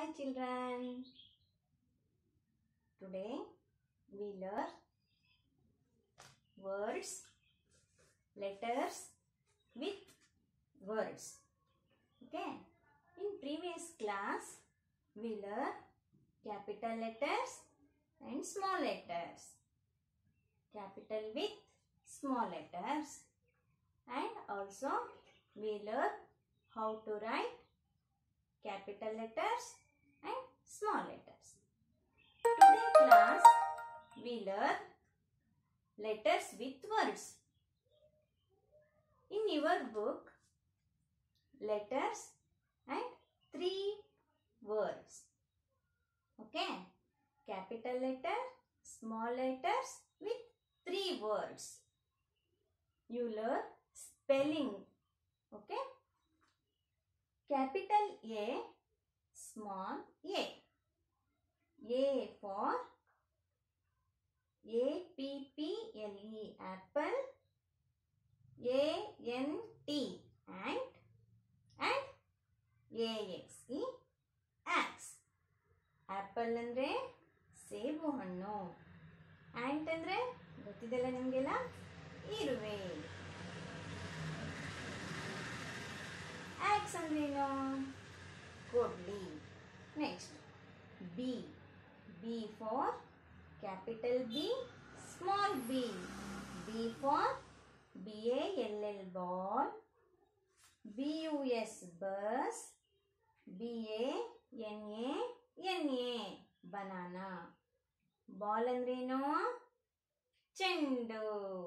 children. Today we learn words, letters with words. Okay. In previous class we learned capital letters and small letters. Capital with small letters and also we learn how to write capital letters and small letters. Today class we learn letters with words. In your book letters and three words. Okay. Capital letter, small letters with three words. You learn spelling. Okay. Capital A, small a. A for A P P L E apple. A N T ant and A X E axe. Apple ಅಂದರೆ ಸೇಬು ಹಣ್ಣು ant ಅಂದರೆ ಗೊತ್ತಿದೆಲ್ಲ ನಿಮಗೆಲ್ಲ ಇರುವೆ axe ಅಂದ್ರೇನು ಕೊಡ್ಲಿ next B B for capital B small B B for B A L L ball B U S bus B A N A N A banana ball ಅಂದ್ರೇನು ಚೆಂಡು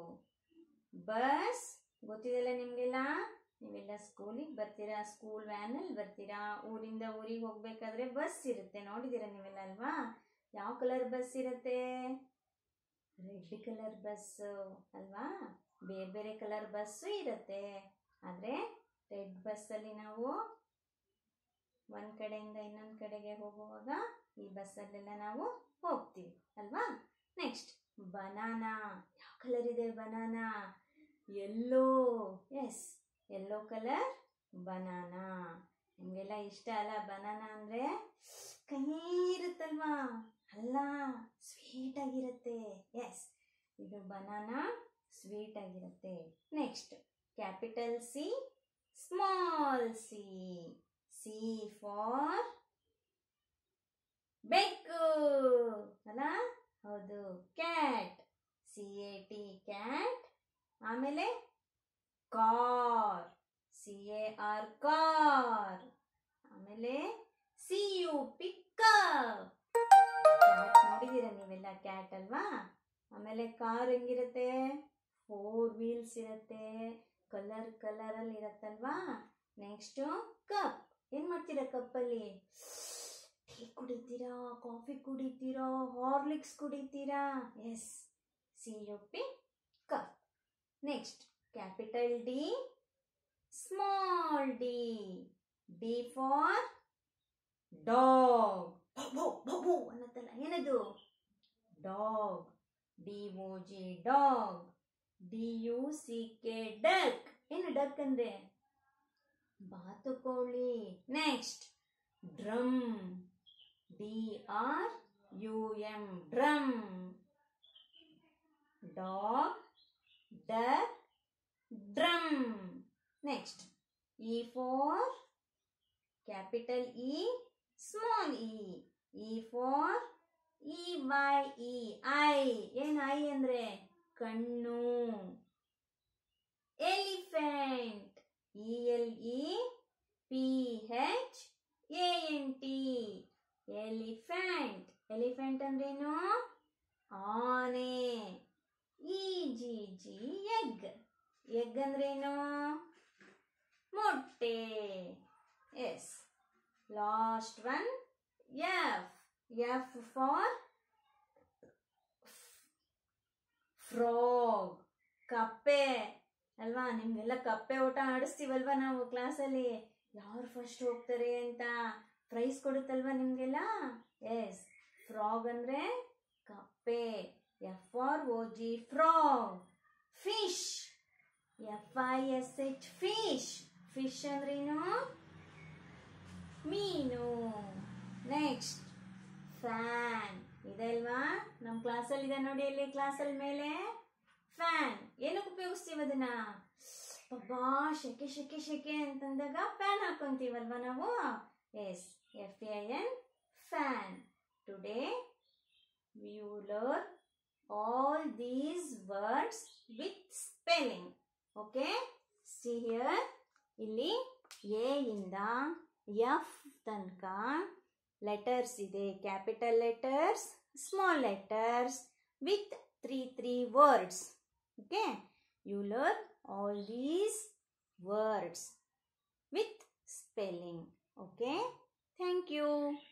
ಬಸ್ ಗೊತ್ತಿದೆಲ್ಲ ನಿಮಗೆಲ್ಲ ನೀವೆಲ್ಲ ಸ್ಕೂಲಿಗೆ ಬರ್ತೀರಾ ಸ್ಕೂಲ್ ವ್ಯಾನಲ್ಲಿ ಬರ್ತೀರಾ ಊರಿಂದ ಊರಿಗೆ ಹೋಗ್ಬೇಕಾದ್ರೆ ಬಸ್ ಇರುತ್ತೆ ನೋಡಿದ್ದೀರಾ ನೀವೆಲ್ಲ ಅಲ್ವಾ ಯಾವ ಕಲರ್ ಬಸ್ ಇರುತ್ತೆ ರೆಡ್ ಕಲರ್ ಬಸ್ ಅಲ್ವಾ ಬೇರೆ ಬೇರೆ ಕಲರ್ ಬಸ್ಸು ಇರುತ್ತೆ ಆದರೆ ರೆಡ್ ಬಸ್ಸಲ್ಲಿ ನಾವು ಒಂದು ಕಡೆಯಿಂದ ಇನ್ನೊಂದು ಕಡೆಗೆ ಹೋಗುವಾಗ ಈ ಬಸ್ಸಲ್ಲೆಲ್ಲ ನಾವು ಹೋಗ್ತೀವಿ ಅಲ್ವಾ ನೆಕ್ಸ್ಟ್ ಬನಾನಾ ಯಾವ ಕಲರ್ ಇದೆ banana yellow yes yellow colour banana ನಿಮಗೆಲ್ಲ ಇಷ್ಟ ಅಲ್ಲ ಬನಾನಾ ಅಂದರೆ ಕಹಿ ಇರುತ್ತಲ್ವಾ ಅಲ್ಲ ಸ್ವೀಟ್ ಆಗಿರುತ್ತೆ ಎಸ್ ಇದು ಬನಾನಾ ಸ್ವೀಟ್ ಆಗಿರುತ್ತೆ next capital C small C C for ಬೆಕ್ಕು ಅಲ್ಲ ಹೌದು cat C A T cat ಆಮೇಲೆ car C A R car ಆಮೇಲೆ ಸಿ ಯು ಪಿಕಪ್ ಕ್ಯಾಟ್ ನೋಡಿದ್ದೀರಾ ನೀವೆಲ್ಲ ಕ್ಯಾಟ್ ಅಲ್ವಾ ಆಮೇಲೆ ಕಾರ್ ಹೆಂಗಿರುತ್ತೆ ಫೋರ್ ವೀಲ್ಸ್ ಇರುತ್ತೆ ಕಲರ್ ಕಲರಲ್ಲಿ ಇರತ್ತಲ್ವಾ ನೆಕ್ಸ್ಟು ಕಪ್ ಏನು ಮಾಡ್ತೀರಾ ಕಪ್ಪಲ್ಲಿ ಟೀ ಕುಡಿತೀರಾ ಕಾಫಿ ಕುಡಿತೀರಾ ಹಾರ್ಲಿಕ್ಸ್ ಕುಡಿತೀರಾ yes C U P cup next capital D small D D for dog ಬಬು ಬಬು ಅನ್ನತ್ತಲ್ಲ ಏನದು dog D O G dog D U C K duck ಏನು ಡಕ್ ಅಂದ್ರೆ ಬಾತುಕೋಳಿ next drum D R U M drum dog duck drum next E for capital E small E E for E Y E eye ಏನು eye ಅಂದ್ರೆ ಕಣ್ಣು elephant E L E P H A N T elephant elephant ಅಂದ್ರೇನು ಆನೆ E G G egg egg ಅಂದ್ರೇನು ಮೊಟ್ಟೆ yes last one F F for frog ಕಪ್ಪೆ ಅಲ್ವಾ ನಿಮ್ಗೆಲ್ಲ ಕಪ್ಪೆ ಊಟ ಆಡಿಸ್ತೀವಲ್ವಾ ನಾವು ಕ್ಲಾಸಲ್ಲಿ ಯಾರು ಫಸ್ಟ್ ಹೋಗ್ತಾರೆ ಅಂತ ಪ್ರೈಸ್ ಕೊಡುತ್ತಲ್ವಾ ನಿಮಗೆಲ್ಲ ಎಸ್ ಫ್ರಾಗ್ ಅಂದರೆ ಕಪ್ಪೆ F R O G frog fish F I S H fish fish ಅಂದ್ರೇನು ಮೀನು ನೆಕ್ಸ್ಟ್ ಫ್ಯಾನ್ ಇದೆ ಅಲ್ವಾ ನಮ್ಮ ಕ್ಲಾಸಲ್ಲಿ ಇದೆ ನೋಡಿ ಅಲ್ಲಿ ಕ್ಲಾಸಲ್ಲಿ ಮೇಲೆ ಫ್ಯಾನ್ ಏನಕ್ಕೆ ಉಪಯೋಗಿಸ್ತೀವಿ ಅದನ್ನ ಅಬ್ಬಾ ಶೆಕೆ ಶೆಕೆ ಶೆಕೆ ಅಂತಂದಾಗ ಫ್ಯಾನ್ ಹಾಕೊಂತೀವಲ್ವಾ ನಾವು yes F A N fan today you learn all these words with spelling okay see here ಇಲ್ಲಿ ಎ ಇಂದ ಎಫ್ ತನಕ ಲೆಟರ್ಸ್ ಇದೆ capital letters small letters with three three words okay you learn all these words with spelling okay thank you